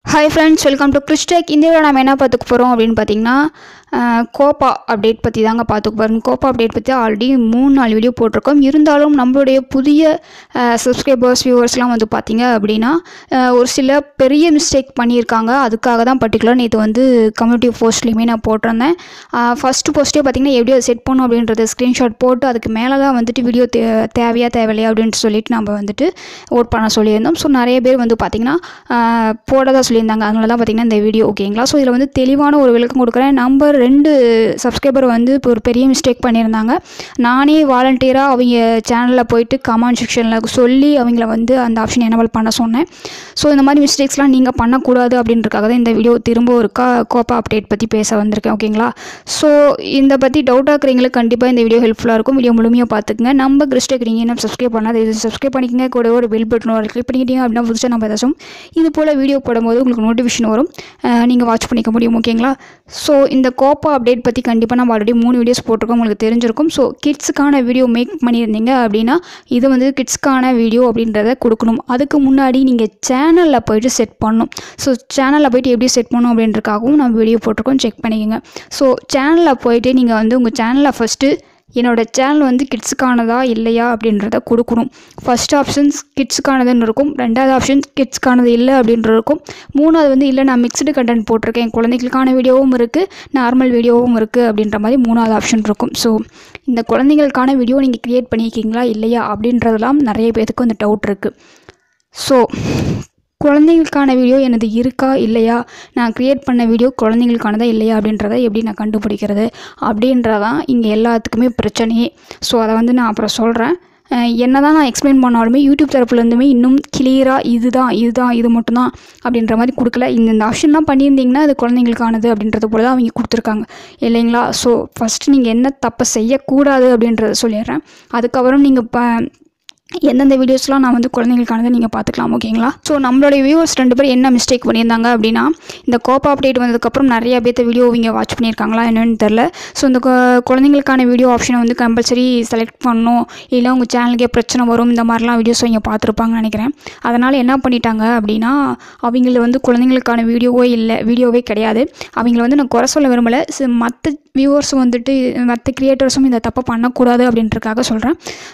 hi friends welcome to Chris Tech இந்த video நம்ம என்ன பார்த்துக்க போகிறோம் அப்படின்னு பார்த்தீங்கன்னா அஹ், கோப்பா அப்டேட் பற்றி தாங்க பார்த்துக்க போகிறோம் கோப்பா அப்டேட் பற்றி ஆல்ரெடி மூணு நாலு வீடியோ போட்டிருக்கோம் இருந்தாலும் நம்மளுடைய புதிய சப்ஸ்கிரைபர்ஸ் வியூவர்ஸ்லாம் வந்து பார்த்தீங்க அப்படின்னா அஹ், ஒரு சில பெரிய மிஸ்டேக் பண்ணியிருக்காங்க அதுக்காக தான் பர்டிகுலர் நேற்று வந்து கம்யூனிட்டி போஸ்ட்லேயுமே நான் போட்டிருந்தேன் ஃபஸ்ட்டு போஸ்ட்டே பார்த்தீங்கன்னா எப்படி அதை செட் பண்ணணும் அப்படின்றத ஸ்க்ரீன்ஷாட் போட்டு அதுக்கு மேலே தான் வந்துட்டு வீடியோ தே தேவையா தேவையில்லையா அப்படின்ட்டு சொல்லிட்டு நம்ம வந்துட்டு ஓட் பண்ண சொல்லியிருந்தோம் ஸோ நிறைய பேர் வந்து பார்த்திங்கன்னா போடதான் சொல்லியிருந்தாங்க அதனால தான் பார்த்திங்கன்னா இந்த வீடியோ ஓகேங்களா ஸோ இதில் வந்து தெளிவான ஒரு விளக்கம் கொடுக்குறேன் நம்பர் ரெண்டு சப்ஸ்கிரைபர் வந்து இப்போ ஒரு பெரிய மிஸ்டேக் பண்ணியிருந்தாங்க நானே வாலண்டியராக அவங்க சேனலில் போயிட்டு கமெண்ட் செக்ஷனில் சொல்லி அவங்கள வந்து அந்த ஆப்ஷன் எனபிள் பண்ண சொன்னேன் ஸோ இந்த மாதிரி மிஸ்டேக்ஸ்லாம் நீங்கள் பண்ணக்கூடாது அப்படின்றக்காக தான் இந்த வீடியோ திரும்ப ஒருக்கா கோப்பா அப்டேட் பற்றி பேச வந்திருக்கேன் ஓகேங்களா ஸோ இந்த பற்றி டவுட்டாக இருக்கிறவங்களுக்கு கண்டிப்பாக இந்த வீடியோ ஹெல்ப்ஃபுல்லாக இருக்கும் வீடியோ முழுமையாக பார்த்துக்குங்க நம்ம கிறிஸ்டேக் நீங்கள் என்ன சப்ஸ்கிரைப் பண்ணாத இது சப்ஸ்கிரைப் பண்ணிக்கங்க கூட ஒரு பெல் பட்டன் வரும் கிளிக் பண்ணிக்கிட்டீங்க அப்படின்னா புதுசாக நம்ம ஏதாச்சும் இது போல் வீடியோ போடும்போது உங்களுக்கு நோட்டிஃபிகேஷன் வரும் நீங்கள் வாட்ச் பண்ணிக்க முடியும் ஓகேங்களா ஸோ இந்த கோப்பா அப்டேட் பற்றி கண்டிப்பாக நம்ம ஆல்ரெடி மூணு வீடியோஸ் போட்டிருக்கோம் உங்களுக்கு தெரிஞ்சிருக்கும் ஸோ கிட்ஸுக்கான வீடியோ மேக் பண்ணியிருந்தீங்க அப்படின்னா இது வந்து கிட்ஸ்க்கான வீடியோ அப்படின்றத கொடுக்கணும் அதுக்கு முன்னாடி நீங்கள் சேனலில் போயிட்டு செட் பண்ணணும் ஸோ சேனலில் போயிட்டு எப்படி செட் பண்ணணும் அப்படின்றக்காகவும் நம்ம வீடியோ போட்டிருக்கோம் செக் பண்ணிக்கோங்க ஸோ சேனலில் போயிட்டு நீங்கள் வந்து உங்கள் சேனலில் ஃபஸ்ட்டு என்னோட சேனல் வந்து கிட்ஸுக்கானதா இல்லையா அப்படின்றத கொடுக்கணும் ஃபர்ஸ்ட் ஆப்ஷன்ஸ் கிட்ஸுக்கானதுன்னு இருக்கும் ரெண்டாவது ஆப்ஷன் கிட்ஸ்க்கானது இல்லை அப்படின்றது இருக்கும் மூணாவது வந்து இல்லை நான் மிக்ஸ்டு கண்டென்ட் போட்டிருக்கேன் குழந்தைகளுக்கான வீடியோவும் இருக்குது நார்மல் வீடியோவும் இருக்குது அப்படின்ற மாதிரி மூணாவது ஆப்ஷன் இருக்கும் ஸோ இந்த குழந்தைங்களுக்கான வீடியோ நீங்கள் க்ரியேட் பண்ணியிருக்கீங்களா இல்லையா அப்படின்றதெல்லாம் நிறைய பேருக்கு வந்து டவுட் இருக்குது ஸோ குழந்தைங்களுக்கான வீடியோ எனது இருக்கா இல்லையா நான் க்ரியேட் பண்ண வீடியோ குழந்தைங்களுக்கானதா இல்லையா அப்படின்றத எப்படி நான் கண்டுபிடிக்கிறது அப்படின்றதான் இங்கே எல்லாத்துக்குமே பிரச்சனையே ஸோ அதை வந்து நான் அப்புறம் சொல்கிறேன் என்ன தான் நான் எக்ஸ்பிளைன் பண்ணாலுமே யூடியூப் தரப்புலேருந்துமே இன்னும் கிளியராக இதுதான் இதுதான் இது மட்டும்தான் அப்படின்ற மாதிரி கொடுக்கல இந்த இந்த ஆப்ஷன்லாம் பண்ணியிருந்தீங்கன்னா அது குழந்தைங்களுக்கானது அப்படின்றது போல தான் அவங்க கொடுத்துருக்காங்க இல்லைங்களா ஸோ ஃபஸ்ட்டு நீங்கள் என்ன தப்பை செய்யக்கூடாது அப்படின்றத சொல்லிடுறேன் அதுக்கப்புறம் நீங்கள் இப்போ எந்தெந்த வீடியோஸ்லாம் நான் வந்து குழந்தைங்களுக்கானதை நீங்கள் பார்த்துக்கலாம் ஓகேங்களா ஸோ நம்மளுடைய வியூவர்ஸ் ரெண்டு பேர் என்ன மிஸ்டேக் பண்ணியிருந்தாங்க அப்படின்னா இந்த கோப்பா அப்டேட் வந்ததுக்கப்புறம் நிறைய பேர்த்த வீடியோ இவங்க வாட்ச் பண்ணியிருக்காங்களா என்னன்னு தெரில ஸோ இந்த கு- குழந்தைங்களுக்கான வீடியோ ஆப்ஷனை வந்து கம்பல்சரி செலக்ட் பண்ணணும் இல்லை உங்கள் சேனலுக்கே பிரச்சனை வரும் இந்த மாதிரிலாம் வீடியோஸ் அவங்க பார்த்துருப்பாங்கன்னு நினைக்கிறேன் அதனால் என்ன பண்ணிட்டாங்க அப்படின்னா அவங்கள வந்து குழந்தைங்களுக்கான வீடியோவோ இல்லை வீடியோவே கிடையாது அவங்கள வந்து நான் குறை சொல்ல விரும்பலை மற்ற வியூவர்ஸ் வந்துட்டு மற்ற கிரியேட்டர்ஸும் இந்த தப்பை பண்ணக்கூடாது அப்படின்றதுக்காக சொல்கிறேன்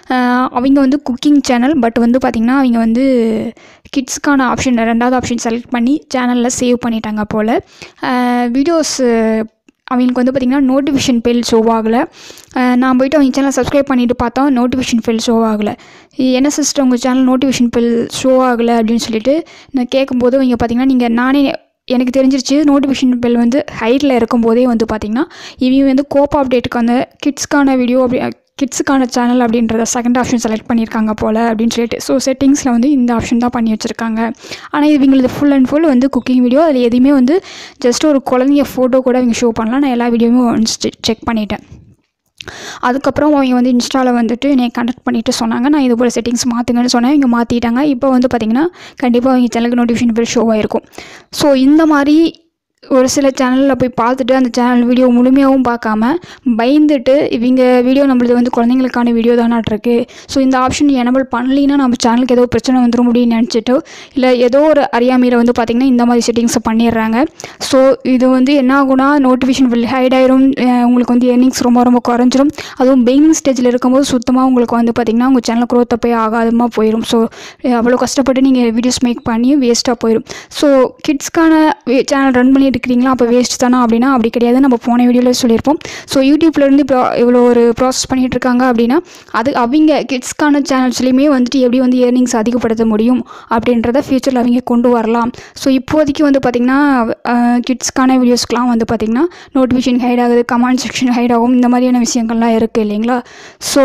அவங்க வந்து குக்கிங் சேனல் பட் வந்து பார்த்திங்கன்னா அவங்க வந்து கிட்ஸ்க்கான ஆப்ஷன் ரெண்டாவது ஆப்ஷன் செலக்ட் பண்ணி சேனலில் சேவ் பண்ணிட்டாங்க போல் வீடியோஸ் அவங்களுக்கு வந்து பார்த்திங்கன்னா நோட்டிஃபிகேஷன் பெல் ஷோ ஆகலை அஹ் நான் போயிட்டு அவங்க சேனலை சப்ஸ்கிரைப் பண்ணிட்டு பார்த்தா நோட்டிஃபிகேஷன் பெல் ஷோ ஆகலை என்ன சிஸ்டர் உங்கள் சேனல் நோட்டிஃபிகேஷன் பெல் ஷோ ஆகலை அப்படின்னு சொல்லிட்டு நான் கேட்கும்போது அவங்க பார்த்திங்கன்னா நீங்கள் நானே எனக்கு தெரிஞ்சிருச்சு நோட்டிஃபிகேஷன் பெல் வந்து ஹைட்டில் இருக்கும்போதே வந்து பார்த்திங்கன்னா இவங்க வந்து கோப்பா அப்டேட்டுக்கு அந்த கிட்ஸ்க்கான வீடியோ அப்படி கிட்ஸுக்கான சேனல் அப்படின்றத செகண்ட் ஆப்ஷன் செலக்ட் பண்ணியிருக்காங்க போல் அப்படின்னு சொல்லிட்டு ஸோ செட்டிங்ஸில் வந்து இந்த ஆப்ஷன் தான் பண்ணி வச்சுருக்காங்க ஆனால் இவங்களுக்கு ஃபுல் அண்ட் ஃபுல் வந்து குக்கிங் வீடியோ அதில் எதுவுமே வந்து ஜஸ்ட் ஒரு குழந்தைங்க ஃபோட்டோ கூட அவங்க ஷோ பண்ணலாம் நான் எல்லா வீடியோவும் ஒன்ஸ் செக் பண்ணிட்டேன் அதுக்கப்புறம் அவங்க வந்து இன்ஸ்டாவில் வந்துட்டு என்னை கண்டக்ட் பண்ணிவிட்டு சொன்னாங்க நான் இது போல் செட்டிங்ஸ் மாற்றுங்கன்னு சொன்னேன் இங்கே மாற்றிட்டாங்க இப்போ வந்து பார்த்திங்கன்னா கண்டிப்பாக அவங்க சேனலுக்கு நோட்டிஃபிகேஷன் பில் ஷோ ஆகிருக்கும் ஸோ இந்த மாதிரி ஒரு சில சேனலில் போய் பார்த்துட்டு அந்த சேனல் வீடியோ முழுமையாகவும் பார்க்காம பயந்துட்டு இவங்க வீடியோ நம்மளது வந்து குழந்தைங்களுக்கான வீடியோ தானாட்டிருக்கு ஸோ இந்த ஆப்ஷன் எனபிள் பண்ணலின்னா நம்ம சேனலுக்கு ஏதோ பிரச்சனை வந்துடும் அப்படின்னு நினச்சிட்டு இல்லை ஏதோ ஒரு அறியாமையில் வந்து பார்த்திங்கன்னா இந்த மாதிரி செட்டிங்ஸை பண்ணிடுறாங்க ஸோ இது வந்து என்ன ஆகும்னா நோட்டிஃபிகேஷன் பில் ஹைட் ஆயிரும் அஹ் உங்களுக்கு வந்து earnings ரொம்ப ரொம்ப குறைஞ்சிரும் அதுவும் பெயினிங் ஸ்டேஜில் இருக்கும்போது சுத்தமாக உங்களுக்கு வந்து பார்த்திங்கன்னா உங்கள் சேனல் க்ரோத்தை போய் ஆகாதமாக போயிடும் ஸோ அவ்வளோ கஷ்டப்பட்டு நீங்கள் வீடியோஸ் மேக் பண்ணி வேஸ்ட்டாக போயிடும் ஸோ கிட்ஸ்க்கான சேனல் ரன் பண்ணிட்டு இருக்கிறீங்களா அப்போ வேஸ்ட் தானா அப்படின்னா அப்படி கிடையாது நம்ம போன வீடியோவில் சொல்லியிருப்போம் ஸோ யூடியூப்லேருந்து இப்போ இவ்வளோ ஒரு ப்ராசஸ் பண்ணிகிட்டு இருக்காங்க அப்படின்னா அது அவங்க கிட்ஸ்க்கான சேனல்ஸ்லேயுமே வந்துட்டு எப்படி வந்து ஏர்னிங்ஸ் அதிகப்படுத்த முடியும் அப்படின்றத ஃப்யூச்சரில் அவங்க கொண்டு வரலாம் ஸோ இப்போதைக்கு வந்து பார்த்திங்கன்னா கிட்ஸ்க்கான வீடியோஸ்க்கெலாம் வந்து பார்த்திங்கன்னா நோட்டிஃபிகேஷன் ஹைட் ஆகுது கமெண்ட் செக்ஷன் ஹைட் ஆகும் இந்த மாதிரியான விஷயங்கள்லாம் இருக்குது இல்லைங்களா ஸோ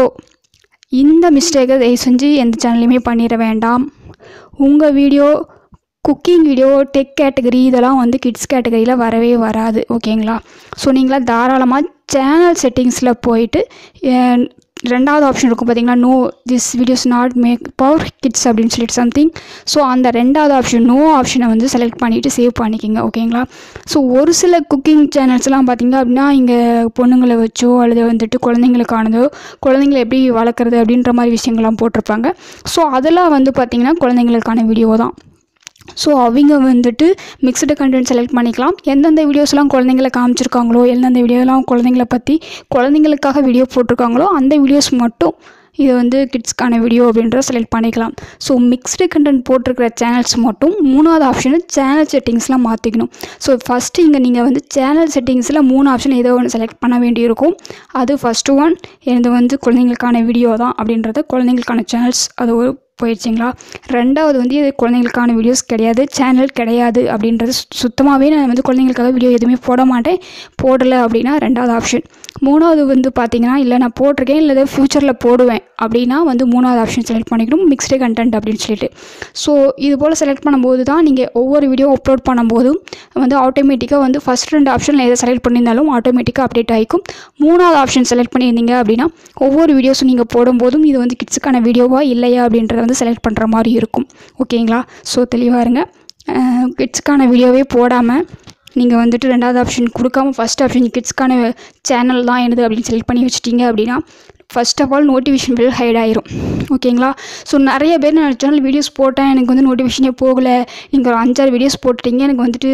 இந்த மிஸ்டேக்கை தயவு செஞ்சு எந்த சேனல்லையுமே பண்ணிட வேண்டாம் உங்கள் video cooking video tech category இதெல்லாம் வந்து கிட்ஸ் கேட்டகரியில் வரவே வராது ஓகேங்களா ஸோ நீங்களாம் தாராளமாக சேனல் செட்டிங்ஸில் போயிட்டு அஹ், ரெண்டாவது ஆப்ஷன் இருக்கும் பார்த்தீங்களா no this videos not make power kids அப்படின்னு சொல்லிட்டு சம்திங் ஸோ அந்த ரெண்டாவது ஆப்ஷன் நோ ஆப்ஷனை வந்து செலக்ட் பண்ணிவிட்டு சேவ் பண்ணிக்கோங்க ஓகேங்களா ஸோ ஒரு சில குக்கிங் சேனல்ஸ்லாம் பார்த்தீங்க அப்படின்னா இங்கே பொண்ணுங்களை வச்சோ அல்லது வந்துட்டு குழந்தைங்களுக்கானதோ குழந்தைங்களை எப்படி வளர்க்குறது அப்படின்ற மாதிரி விஷயங்கள்லாம் போட்டிருப்பாங்க ஸோ அதெல்லாம் வந்து பார்த்திங்கன்னா குழந்தைங்களுக்கான வீடியோ தான் ஸோ அவங்க வந்துட்டு மிக்சடு கண்டென்ட் செலக்ட் பண்ணிக்கலாம் எந்தெந்த வீடியோஸ்லாம் குழந்தைங்கள காமிச்சிருக்காங்களோ எந்தெந்த வீடியோலாம் குழந்தைங்கள பற்றி குழந்தைங்களுக்காக வீடியோ போட்டிருக்காங்களோ அந்த வீடியோஸ் மட்டும் இது வந்து கிட்ஸ்க்கான வீடியோ அப்படின்றத செலக்ட் பண்ணிக்கலாம் ஸோ மிக்ஸ்டு கண்டென்ட் போட்டிருக்கிற சேனல்ஸ் மட்டும் மூணாவது ஆப்ஷனு சேனல் செட்டிங்ஸ்லாம் மாற்றிக்கணும் ஸோ ஃபஸ்ட்டு இங்கே நீங்கள் வந்து சேனல் செட்டிங்ஸில் மூணு ஆப்ஷன் ஏதோ ஒன்று செலக்ட் பண்ண வேண்டியிருக்கும் அது ஃபஸ்ட்டு ஒன் இது வந்து குழந்தைங்களுக்கான வீடியோ தான் அப்படின்றத குழந்தைங்களுக்கான சேனல்ஸ் அது ஒரு போயிடுச்சிங்களா ரெண்டாவது வந்து இது குழந்தைங்களுக்கான வீடியோஸ் கிடையாது சேனல் கிடையாது அப்படின்றது சு- சுத்தமாகவே நான் வந்து குழந்தைங்களுக்காக வீடியோ எதுவுமே போட மாட்டேன் போடலை அப்படின்னா ரெண்டாவது ஆப்ஷன் மூணாவது வந்து பார்த்தீங்கன்னா இல்லை நான் போட்டிருக்கேன் இல்லை ஃப்யூச்சரில் போடுவேன் அப்படின்னா வந்து மூணாவது ஆப்ஷன் செலக்ட் பண்ணிக்கணும் மிக்ஸ்டு கண்டென்ட் அப்படின்னு சொல்லிட்டு ஸோ இது போல் செலக்ட் பண்ணும்போது தான் நீங்கள் ஒவ்வொரு வீடியோ அப்லோட் பண்ணும்போதும் வந்து ஆட்டோமேட்டிக்காக வந்து ஃபஸ்ட் ரெண்டு ஆப்ஷனில் எதை செலக்ட் பண்ணியிருந்தாலும் ஆட்டோமேட்டிக்காக அப்டேட் ஆகிக்கும் மூணாவது ஆப்ஷன் செலக்ட் பண்ணியிருந்தீங்க அப்படின்னா ஒவ்வொரு வீடியோஸும் நீங்கள் போடும்போதும் இது வந்து கிட்ஸுக்கான வீடியோவா இல்லையா அப்படின்றத வந்து செலக்ட் பண்ணுற மாதிரி இருக்கும் ஓகேங்களா ஸோ தெளிவாக இருங்க கிட்ஸுக்கான வீடியோவே போடாமல் நீங்கள் வந்துட்டு ரெண்டாவது ஆப்ஷன் கொடுக்காம ஃபஸ்ட் ஆப்ஷன் கிட்ஸ்க்கான சேனல் தான் எனது அப்படின்னு செலக்ட் பண்ணி வச்சிட்டீங்க அப்படின்னா first of all notification bell hide ஆயிரும் ஓகேங்களா ஸோ நிறைய பேர் நான் சேனல் வீடியோஸ் போட்டேன் எனக்கு வந்து நோட்டிஃபிகேஷனே போகலை நீங்கள் ஒரு அஞ்சாறு வீடியோஸ் போட்டுட்டீங்க எனக்கு வந்துட்டு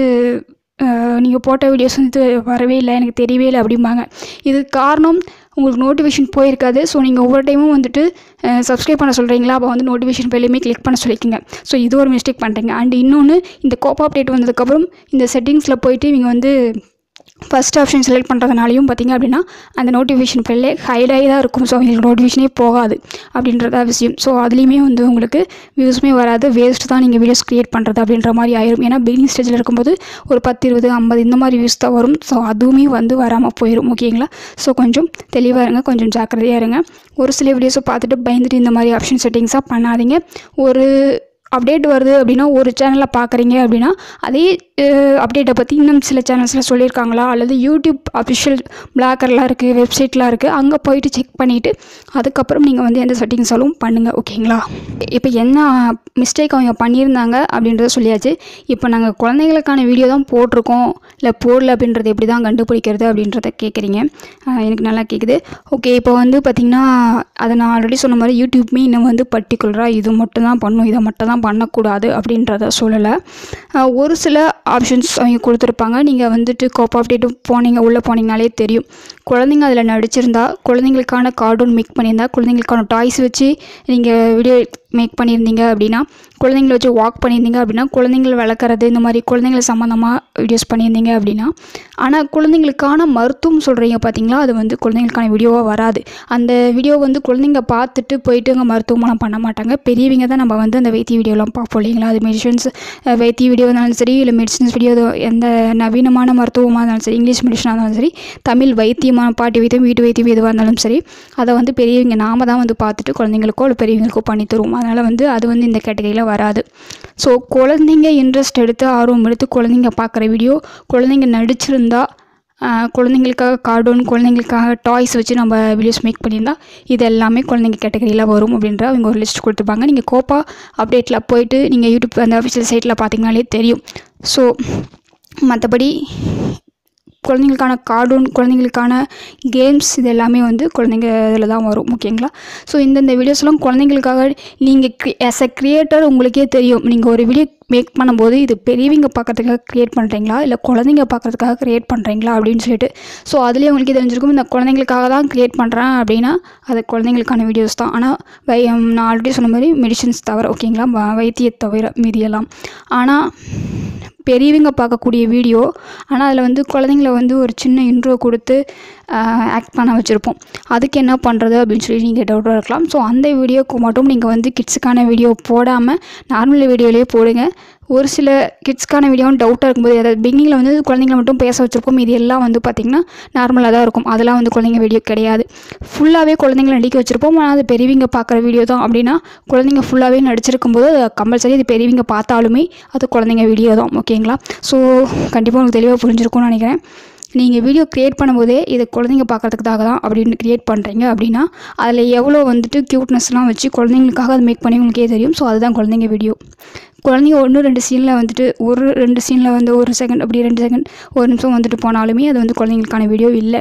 நீங்கள் போட்ட வீடியோஸ் வந்து வரவே இல்லை எனக்கு தெரியவே இல்லை அப்படிம்பாங்க இதுக்கு காரணம் உங்களுக்கு நோட்டிஃபிகேஷன் போயிருக்காது ஸோ நீங்கள் ஒவ்வொரு டைமும் வந்துட்டு சப்ஸ்கிரைப் பண்ண சொல்கிறீங்களா அப்போ வந்து நோட்டிஃபிகேஷன் பெல்லையுமே கிளிக் பண்ண சொல்லிக்கோங்க ஸோ இது ஒரு மிஸ்டேக் பண்ணுறீங்க அண்ட் இன்னொன்று இந்த கோப் அப்டேட் வந்ததுக்கப்புறம் இந்த செட்டிங்ஸில் போயிட்டு இவங்க வந்து ஃபஸ்ட் ஆப்ஷன் செலக்ட் பண்ணுறதுனாலையும் பார்த்தீங்க அப்படின்னா அந்த நோட்டிஃபிகேஷன் பெல்லே ஹைடாகி தான் இருக்கும் ஸோ அவங்களுக்கு நோட்டிஃபிகேஷனே போகாது அப்படின்றதா விஷயம் ஸோ அதுலேயுமே வந்து உங்களுக்கு வியூஸுமே வராது வேஸ்ட் தான் நீங்கள் வீடியோஸ் க்ரியேட் பண்ணுறது அப்படின்ற மாதிரி ஆயிரும் ஏன்னா பிகினிங் ஸ்டேஜில் இருக்கும்போது ஒரு பத்து இருபது ஐம்பது இந்த மாதிரி வியூஸ் தான் வரும் ஸோ அதுவுமே வந்து வராமல் போயிடும் ஓகேங்களா ஸோ கொஞ்சம் தெளிவாக இருங்க கொஞ்சம் ஜாக்கிரதையாக இருங்க ஒரு சில வீடியோஸை பார்த்துட்டு பயந்துட்டு இந்த மாதிரி ஆப்ஷன் செட்டிங்ஸாக பண்ணாதீங்க ஒரு அப்டேட் வருது அப்படின்னா ஒரு சேனலில் பார்க்குறீங்க அப்படின்னா அதே அப்டேட்டை பற்றி இன்னும் சில சேனல்ஸில் சொல்லியிருக்காங்களா அல்லது யூடியூப் அஃபிஷியல் பிளாக்கர்லாம் இருக்குது வெப்சைட்லாம் இருக்குது அங்கே போயிட்டு செக் பண்ணிவிட்டு அதுக்கப்புறம் நீங்கள் வந்து எந்த செட்டிங்ஸாலும் பண்ணுங்கள் ஓகேங்களா இப்போ என்ன மிஸ்டேக் அவங்க பண்ணியிருந்தாங்க அப்படின்றத சொல்லியாச்சு இப்போ நாங்கள் குழந்தைங்களுக்கான வீடியோ தான் போட்டிருக்கோம் இல்லை போடல அப்படின்றத எப்படி தான் கண்டுபிடிக்கிறது அப்படின்றத கேட்குறீங்க ஆஹ் எனக்கு நல்லா கேட்குது ஓகே இப்போ வந்து பார்த்திங்கன்னா அதை நான் ஆல்ரெடி சொன்ன மாதிரி யூடியூப்மே இன்னும் வந்து பர்டிகுலராக இது மட்டும் தான் பண்ணும் இதை மட்டும் தான் பண்ணக்கூடாது அப்படின்றத சொல்லலை ஆஹ் ஒரு சில ஆப்ஷன்ஸ் அவங்க கொடுத்துருப்பாங்க நீங்கள் வந்துட்டு கோப் அப்டேட்டு போனீங்க உள்ளே போனீங்கனாலே தெரியும் குழந்தைங்க அதில் நடிச்சிருந்தா குழந்தைங்களுக்கான கார்ட்டூன் மேக் பண்ணியிருந்தா குழந்தைங்களுக்கான டாய்ஸ் வச்சு நீங்கள் வீடியோ மேக் பண்ணியிருந்தீங்க அப்படின்னா குழந்தைங்கள வச்சு வாக் பண்ணியிருந்தீங்க அப்படின்னா குழந்தைங்கள வளர்க்குறது இந்த மாதிரி குழந்தைங்கள சம்மந்தமாக வீடியோஸ் பண்ணியிருந்தீங்க அப்படின்னா ஆனால் குழந்தைங்களுக்கான மருத்துவம் சொல்கிறீங்க பார்த்தீங்களா அது வந்து குழந்தைங்களுக்கான வீடியோவாக வராது அந்த வீடியோ வந்து குழந்தைங்க பார்த்துட்டு போயிட்டு அங்கே மருத்துவமெல்லாம் பண்ண மாட்டாங்க பெரியவங்க தான் நம்ம வந்து அந்த வைத்திய வீடியோலாம் பார்ப்போம் இல்லைங்களா அது மெடிசன்ஸ் வைத்திய வீடியோ இருந்தாலும் சரி இல்லை மெடிசன்ஸ் வீடியோ எந்த நவீனமான மருத்துவமாக இருந்தாலும் சரி இங்கிலீஷ் மெடிசனாக இருந்தாலும் சரி தமிழ் வைத்தியமான பாட்டி வைத்தியம் வீட்டு வைத்தியம் எதுவாக இருந்தாலும் சரி அதை வந்து பெரியவங்க நாம தான் வந்து பார்த்துட்டு குழந்தைங்களுக்கோ இல்லை பெரியவங்களுக்கோ பண்ணி தருவோம் அதனால் வந்து அது வந்து இந்த கேட்டகரியில் வராது ஸோ குழந்தைங்க இன்ட்ரெஸ்ட் எடுத்து ஆர்வம் எடுத்து குழந்தைங்க பார்க்குற வீடியோ குழந்தைங்க நடிச்சிருந்தா ஆஹ், குழந்தைங்களுக்காக கார்ட்டூன் குழந்தைங்களுக்காக டாய்ஸ் வச்சு நம்ம வீடியோஸ் மேக் பண்ணியிருந்தா இது எல்லாமே குழந்தைங்க கேட்டகரியில் வரும் அப்படின்ற அவங்க ஒரு லிஸ்ட் கொடுத்துருப்பாங்க நீங்கள் கோப்பா அப்டேட்டில் போயிட்டு நீங்கள் யூடியூப் அந்த அஃபிஷியல் சைட்டில் பார்த்தீங்கனாலே தெரியும் ஸோ மற்றபடி குழந்தைங்களுக்கான கார்ட்டூன் குழந்தைங்களுக்கான கேம்ஸ் இது எல்லாமே வந்து குழந்தைங்க இதில் தான் வரும் ஓகேங்களா ஸோ இந்தந்த வீடியோஸ்லாம் குழந்தைங்களுக்காக நீங்கள் ஆஸ் அ க்ரியேட்டர் உங்களுக்கே தெரியும் நீங்கள் ஒரு வீடியோ மேக் பண்ணும்போது இது பெரியவங்க பார்க்கறதுக்காக க்ரியேட் பண்ணுறீங்களா இல்லை குழந்தைங்க பார்க்கறதுக்காக க்ரியேட் பண்ணுறீங்களா அப்படின்னு சொல்லிட்டு ஸோ அதுலேயே உங்களுக்கே தெரிஞ்சிருக்கும் இந்த குழந்தைங்களுக்காக தான் க்ரியேட் பண்ணுறேன் அப்படின்னா அது குழந்தைங்களுக்கான வீடியோஸ் தான் ஆனால் வை நான் ஆல்ரெடி சொன்ன மாதிரி மெடிசன்ஸ் தவிர ஓகேங்களா வ- வைத்திய தவிர மீதியெல்லாம் ஆனால் பெரியவங்க பார்க்கக்கூடிய வீடியோ ஆனால் அதில் வந்து குழந்தைங்கள வந்து ஒரு சின்ன இன்ட்ரோ கொடுத்து ஆக்ட் பண்ண வச்சுருப்போம் அதுக்கு என்ன பண்ணுறது அப்படின்னு சொல்லி நீங்கள் டவுட்டாக இருக்கலாம் ஸோ அந்த வீடியோக்கு மட்டும் நீங்கள் வந்து கிட்ஸுக்கான வீடியோ போடாமல் நார்மல் வீடியோலேயே போடுங்க ஒரு சில கிட்ஸ்க்கான வீடியோவும் டவுட்டாக இருக்கும்போது அதாவது பிகினிங்கில் வந்து குழந்தைங்கள மட்டும் பேச வச்சுருப்போம் இது எல்லாம் வந்து பார்த்திங்கன்னா நார்மலாக தான் இருக்கும் அதெல்லாம் வந்து குழந்தைங்க வீடியோ கிடையாது ஃபுல்லாகவே குழந்தைங்கள நடிக்க வச்சுருப்போம் ஆனால் அது பெரியவங்க பார்க்குற வீடியோ தான் அப்படின்னா குழந்தைங்க ஃபுல்லாகவே நடிச்சிருக்கும் போது கம்பல்சரி அது பெரியவங்க பார்த்தாலுமே அது குழந்தைங்க வீடியோ தான் ஓகேங்களா ஸோ கண்டிப்பாக உங்களுக்கு தெளிவாக புரிஞ்சிருக்கும்னு நினைக்கிறேன் நீங்கள் வீடியோ க்ரியேட் பண்ணும்போதே இது குழந்தைங்க பார்க்கறதுக்காக தான் அப்படின்னு க்ரியேட் பண்ணுறீங்க அப்படின்னா அதில் எவ்வளோ வந்துட்டு க்யூட்னஸ்லாம் வச்சு குழந்தைங்களுக்காக அது மேக் பண்ணி உங்களுக்கே தெரியும் ஸோ அதுதான் குழந்தைங்க வீடியோ குழந்தைங்க ஒன்று ரெண்டு சீனில் வந்துட்டு ஒரு ரெண்டு சீனில் வந்து ஒரு செகண்ட் அப்படி ரெண்டு செகண்ட் ஒரு நிமிஷம் வந்துட்டு போனாலுமே அது வந்து குழந்தைங்களுக்கான வீடியோ இல்லை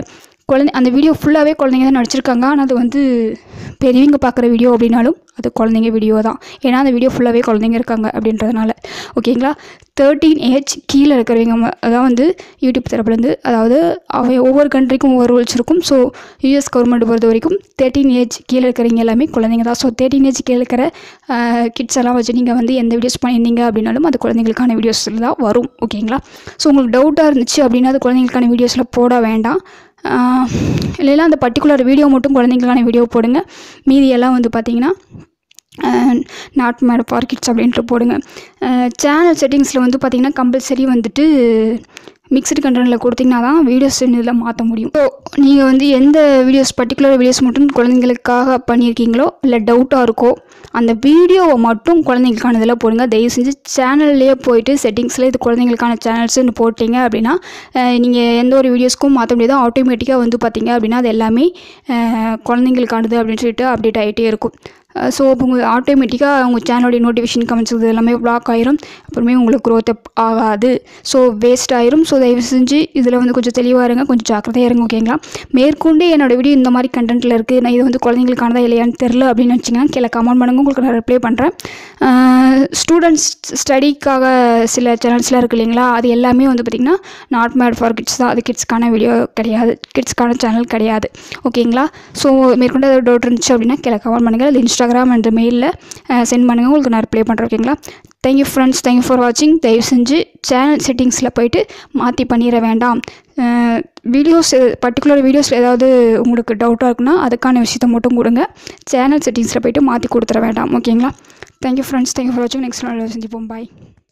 குழந்தை அந்த வீடியோ ஃபுல்லாகவே குழந்தைங்க தான் நடிச்சிருக்காங்க ஆனால் அது வந்து பெரியவங்க பார்க்குற வீடியோ அப்படின்னாலும் அது குழந்தைங்க வீடியோ தான் ஏன்னா அந்த வீடியோ ஃபுல்லாகவே குழந்தைங்க இருக்காங்க அப்படின்றதுனால ஓகேங்களா தேர்ட்டீன் ஏஜ் கீழே இருக்கிறவங்க ம- அதான் வந்து யூடியூப் தரப்புலேருந்து அதாவது அவ ஒவ்வொரு கண்ட்ரிக்கும் ஒவ்வொரு ரூல்ஸ் இருக்கும் ஸோ யூஎஸ் கவர்மெண்ட் பொறுத்த வரைக்கும் தேர்ட்டீன் ஏஜ் கீழே இருக்கிறவங்க எல்லாமே குழந்தைங்க தான் ஸோ தேர்ட்டீன் ஏஜ் கீழே இருக்கிற கிட்ஸ் எல்லாம் வச்சு நீங்கள் வந்து எந்த வீடியோஸ் பண்ணியிருந்தீங்க அப்படின்னாலும் அது குழந்தைங்களுக்கான வீடியோஸில் தான் வரும் ஓகேங்களா ஸோ உங்களுக்கு டவுட்டாக இருந்துச்சு அப்படின்னா அது குழந்தைங்களுக்கான வீடியோஸில் போட வேண்டாம் ஆஹ் இல்லைன்னா அந்த பர்டிகுலர் வீடியோ மட்டும் குழந்தைங்களுக்கான வீடியோ போடுங்க மீதியெல்லாம் வந்து பார்த்தீங்கன்னா நாட் மேட் ஃபார் கிட்ஸ் அப்படின்ட்டு போடுங்க சேனல் செட்டிங்ஸில் வந்து பார்த்தீங்கன்னா கம்பல்சரி வந்துட்டு மிக்சடு கண்டென்ட்டில் கொடுத்தீங்கன்னா தான் வீடியோஸ் இதில் மாற்ற முடியும் ஸோ நீங்கள் வந்து எந்த வீடியோஸ் பர்டிகுலர் வீடியோஸ் மட்டும் குழந்தைங்களுக்காக பண்ணியிருக்கீங்களோ இல்லை டவுட்டாக இருக்கோ அந்த வீடியோவை மட்டும் குழந்தைங்களுக்கான இதில் போடுங்க தயவு செஞ்சு சேனல்லையே போயிட்டு செட்டிங்ஸில் இது குழந்தைங்களுக்கான சேனல்ஸ்னு போட்டிங்க அப்படின்னா நீங்கள் எந்த ஒரு வீடியோஸ்க்கும் மாற்ற முடியாது ஆட்டோமேட்டிக்காக வந்து பார்த்தீங்க அப்படின்னா அது எல்லாமே அஹ், குழந்தைங்களுக்கானது அப்படின்னு சொல்லிட்டு அப்டேட் ஆகிட்டே இருக்கும் ஸோ இப்போ உங்கள் ஆட்டோமேட்டிக்காக உங்கள் சேனலோடைய நோட்டிஃபிகேஷன் கமெண்ட்ஸ் இது எல்லாமே பிளாக் ஆயிரும் அப்புறமே உங்களுக்கு growth up ஆகாது ஸோ வேஸ்ட் ஆயிரும் ஸோ தயவு செஞ்சு இதில் வந்து கொஞ்சம் தெளிவாக இருங்க கொஞ்சம் ஜாக்கிரதையாக இருங்க ஓகேங்களா மேற்கொண்டு என்னோட வீடியோ இந்த மாதிரி கண்டென்ட்டில் இருக்குது நான் இது வந்து குழந்தைங்களுக்கானதா இல்லையான்னு தெரில அப்படின்னு வச்சிங்கன்னா கீழே கமெண்ட் பண்ணுங்க உங்களுக்கு நான் ரிப்ளை பண்ணுறேன் ஸ்டூடெண்ட்ஸ் ஸ்டடிக்காக சில சேனல்ஸ்லாம் இருக்குது இல்லைங்களா அது எல்லாமே வந்து பார்த்திங்கன்னா நாட் மேட் ஃபார் கிட்ஸ் தான் அது கிட்ஸ்க்கான வீடியோ கிடையாது கிட்ஸ்க்கான சேனல் கிடையாது ஓகேங்களா ஸோ மேற்கொண்டு ஏதாவது டவுட் இருந்துச்சு அப்படின்னா கீழே கமெண்ட் பண்ணுங்கள் அது இன்ஸ்டாகிராம் அண்ட் மெயிலில் சென்ட் பண்ணுங்கள் உங்களுக்கு நான் ரிப்ளை பண்ணுறேன் ஓகேங்களா தேங்க்யூ ஃப்ரெண்ட்ஸ் தேங்க்யூ ஃபார் வாட்சிங் தயவு செஞ்சு சேனல் செட்டிங்ஸில் போயிட்டு மாற்றி பண்ணிட வேண்டாம் வீடியோஸ் பர்டிகுலர் வீடியோஸில் ஏதாவது உங்களுக்கு டவுட்டாக இருக்குன்னா அதுக்கான விஷயத்தை மட்டும் கொடுங்க சேனல் செட்டிங்ஸில் போயிட்டு மாற்றி கொடுத்துட வேண்டாம் ஓகேங்களா தேங்க்யூ ஃப்ரெண்ட்ஸ் தேங்க்யூ ஃபார் வாட்சிங் நெக்ஸ்ட் நாள் சந்திப்போம் பாய்